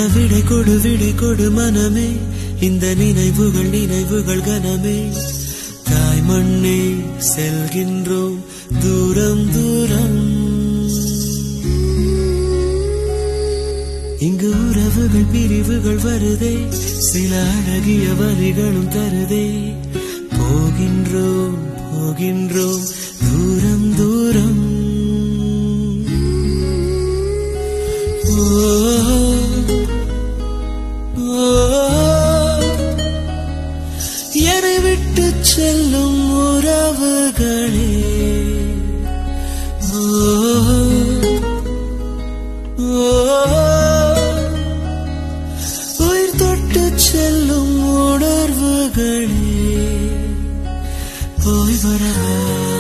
விடை கொடு விடை கொடு மனமே இந்த நினைவுகள் நினைவுகள் கனமே தாய் மண்ணே செல்கின்றோம் தூரம் தூரம் இங்கு உறவுகள் பிரிவுகள் வருதே சில அழகிய வரிகளும் தருதே போகின்றோம் போகின்றோம் தூரம் தூரம் ஓ, ஓ, என்னை விட்டு செல்லும் உறவுகளே ஓ உயிர் தொட்டு செல்லும் உணர்வுகளே போய் வரவா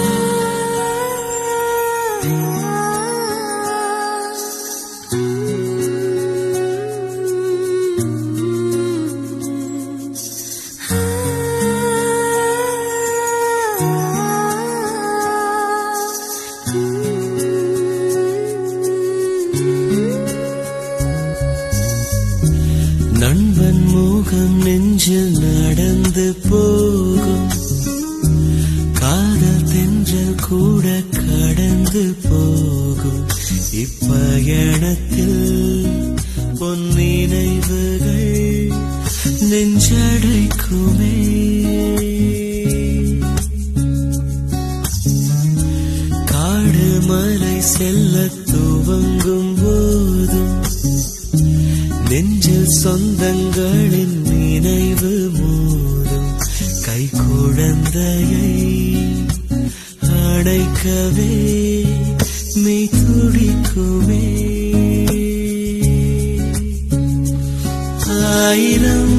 நண்பன் முகம் நெஞ்சில் நடந்து போகும் காதல் தென்றல் கூட கடந்து போகும் இப்பயணத்தில் பொன் நினைவுகள் நெஞ்சடைக்குமே காடு மலை செல்ல துவங்கும் போதும் நெஞ்சில் சொந்தங்களின் நினைவு மோதும் கை குழந்தையை அடைக்கவே மெய் துடிக்குமே ஆயிரம்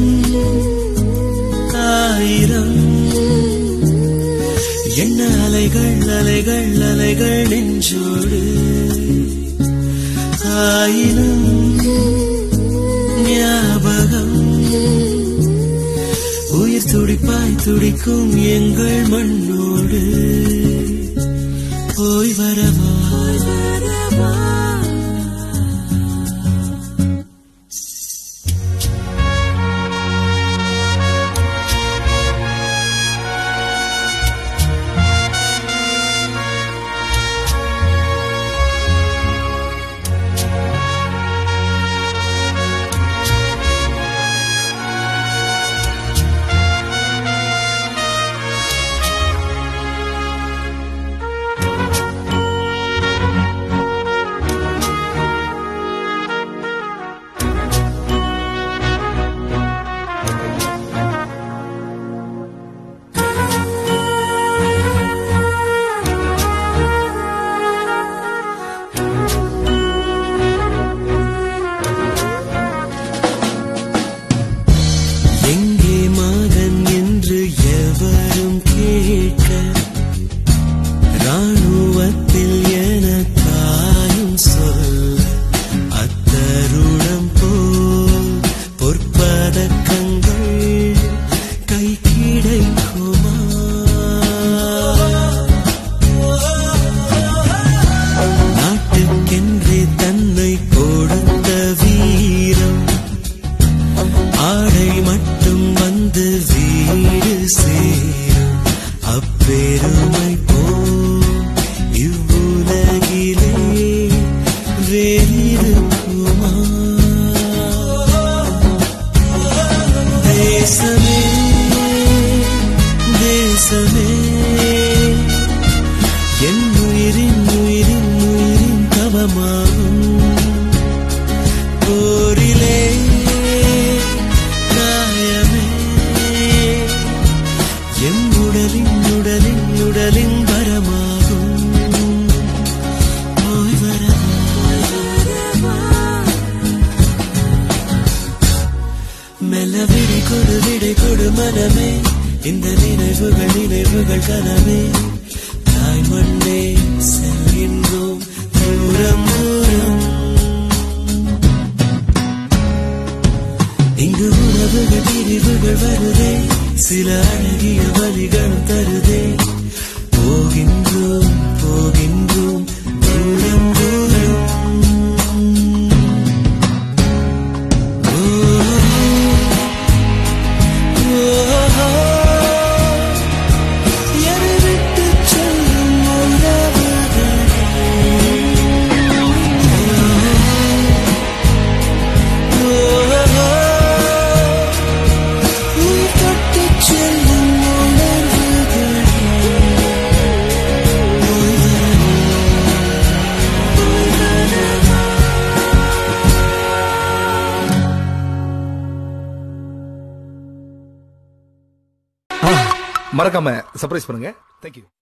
ஆயிரம் என்ன அலைகள் அலைகள் அலைகள் நெஞ்சோடு ஆயிரம் ஞாபகம் உயிர் துடிப்பாய் துடிக்கும் எங்கள் மண்ணோடு போய் வரவா எங்கே மகன் என்று எவரும் கேட்க ராணுவத்தில் என தாயும் சொல்ல அத்தருணம் போல் பொற்பதக்கங்கள் கை கிடைக்குமா நாட்டுக்கென்றே தன்னை கொடுத்த வீரம் ஆடை மட்டும் வந்து வீடு சேரும் அப்பெருமை போ இவ்வுலகிலே வேறிருக்குமா தேசமே தேசமே என் உயிரின் உயிரின் உயிரின் தவமாகும் போரிலே காயமே எம் உடலின் உடலின் உடலின் வரமாகும் போய் வரவா மெல்ல விடை கொடு விடை கொடு மனமே இந்த நினைவுகள் நினைவுகள் கனவே தாய் மண்ணே செல்கின்றோம் தூரம் தூரம் இங்கு உறவுகள் பிரிவுகள் வருதே சில அழகிய வழிகளும் தருதே போகின்றோம் போகின்றோம் தூரம் தூரம் மறக்காம சர்ப்ரைஸ் பண்ணுங்க தேங்க்யூ